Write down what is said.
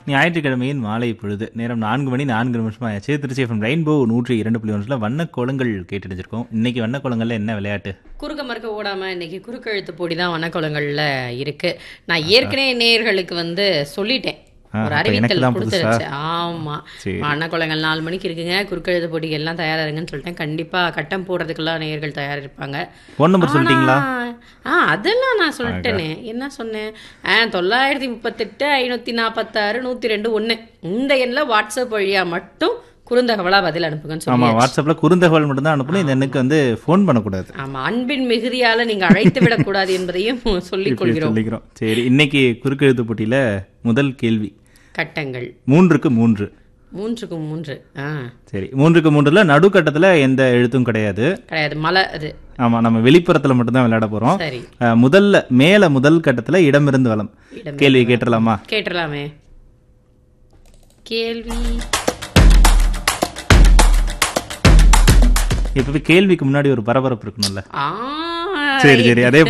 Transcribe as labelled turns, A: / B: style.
A: ஞாயிற்றுக்கிழமையின் மாலை பொழுது நேரம் நான்கு மணி நான்கு நிமிஷமா ஆச்சு திருச்சி எஃப்எம் ரெயின்போ நூற்றி இரண்டு புள்ளி ஒன்றில் வண்ணக்கோலங்கள் கேட்டுருச்சிருக்கோம் இன்னைக்கு வண்ணக்கோலங்கள்ல என்ன விளையாட்டு
B: குறுக்க மறுக்க ஓடாம இன்னைக்கு குறுக்கெழுத்து போடி தான் வனக்குளங்கள்ல இருக்கு நான் ஏற்கனவே நேயர்களுக்கு வந்து சொல்லிட்டேன்
A: ஆ,
B: ஒரு
A: அப்ப எனக்கு
B: அறிவித்தல்
A: தான் புதுசா?
B: கொடுத்துருச்சு ஆமா
A: சரி.
B: வனக்குளங்கள் நாலு மணிக்கு இருக்குங்க குறுக்கெழுத்து போட்டி எல்லாம் தயாரா இருங்கன்னு சொல்லிட்டேன் கண்டிப்பா கட்டம் போடுறதுக்கெல்லாம் நேயர்கள் தயாரா இருப்பாங்க
A: ஃபோன் நம்பர் சொல்லிட்டீங்களா
B: ஆனா, ஆ அதெல்லாம் நான் சொல்லிட்டேனே என்ன சொன்னேன் ஆ தொள்ளாயிரத்தி முப்பத்தெட்டு ஐநூத்தி நாற்பத்தாறு நூத்தி ரெண்டு ஒண்ணு இந்த எண்ணில் வாட்ஸ்அப் வழியா மட்டும் குறுந்தகவலா பதில் அனுப்புங்கன்னு
A: ஆமா
B: சொல்லி
A: வாட்ஸ்அப்ல குறுந்தகவல் மட்டும் தான் அனுப்பணும் இந்த எண்ணுக்கு வந்து ஃபோன் பண்ணக்கூடாது
B: ஆமா அன்பின் மிகுதியால நீங்க அழைத்து விடக்கூடாது என்பதையும் சொல்லிக்
A: இப்படி
B: கொள்கிறோம்
A: சொல்லிக்கிறோம் சரி இன்னைக்கு குறுக்கெழுத்து போட்டியில முதல் கேள்வி
B: கட்டங்கள்
A: மூன்றுக்கு மூன்று
B: மூன்றுக்கு மூன்று ஆ
A: சரி மூன்றுக்கு மூன்றுல நடுக்கட்டத்துல எந்த எழுத்தும் கிடையாது
B: கிடையாது மலை அது
A: ஆமா நம்ம வெளிப்புறத்துல மட்டும்தான் விளையாட போறோம்
B: சரி
A: அஹ், முதல்ல மேல முதல் கட்டத்துல இடமிருந்து வளம்
B: இடம்
A: கேள்வி கேட்டுடலாமா
B: கேட்டுடலாமே கேள்வி
A: இப்ப கேள்விக்கு முன்னாடி ஒரு பரபரப்பு இருக்கணும்ல
B: ஆ
A: சரி சரி அதே